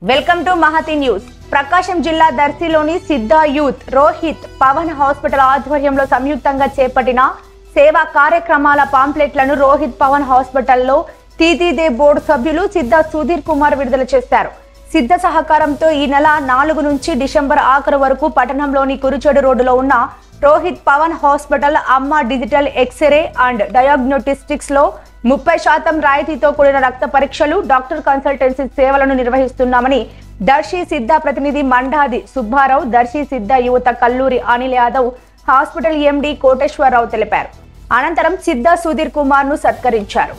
welcome to Mahathi news Prakasam జిల్లా దర్శిలోని Siddha youth Rohit Pavan hospital ఆధ్వర్యంలో సంయుక్తంగా చేపట్టిన సేవా కార్యక్రమాల పాంప్లెట్లను రోహిత్ పవన్ హాస్పిటల్లో తీతీదే బోర్డు సభ్యులు సిద్ధా సుధీర్ కుమార్ విడుదల చేశారు సిద్ధ సహకారంతో ఈ నెల నాలుగు నుంచి డిసెంబర్ ఆఖరు వరకు పట్టణంలోని కురుచెడు రోడ్డులో ఉన్న Rohit Pavan hospital Amma digital X ray and diagnostics లో ముప్పై శాతం రాయితీతో కూడిన రక్త పరీక్షలు డాక్టర్ కన్సల్టెన్సీ సేవలను నిర్వహిస్తున్నామని దర్శి సిద్ధ ప్రతినిధి మండాది సుబ్బారావు దర్శి సిద్ధ యువత కల్లూరి అనిల్ యాదవ్ హాస్పిటల్ ఎండి కోటేశ్వరరావు తెలిపారు అనంతరం సిద్ధ సుధీర్ కుమార్ ను సత్కరించారు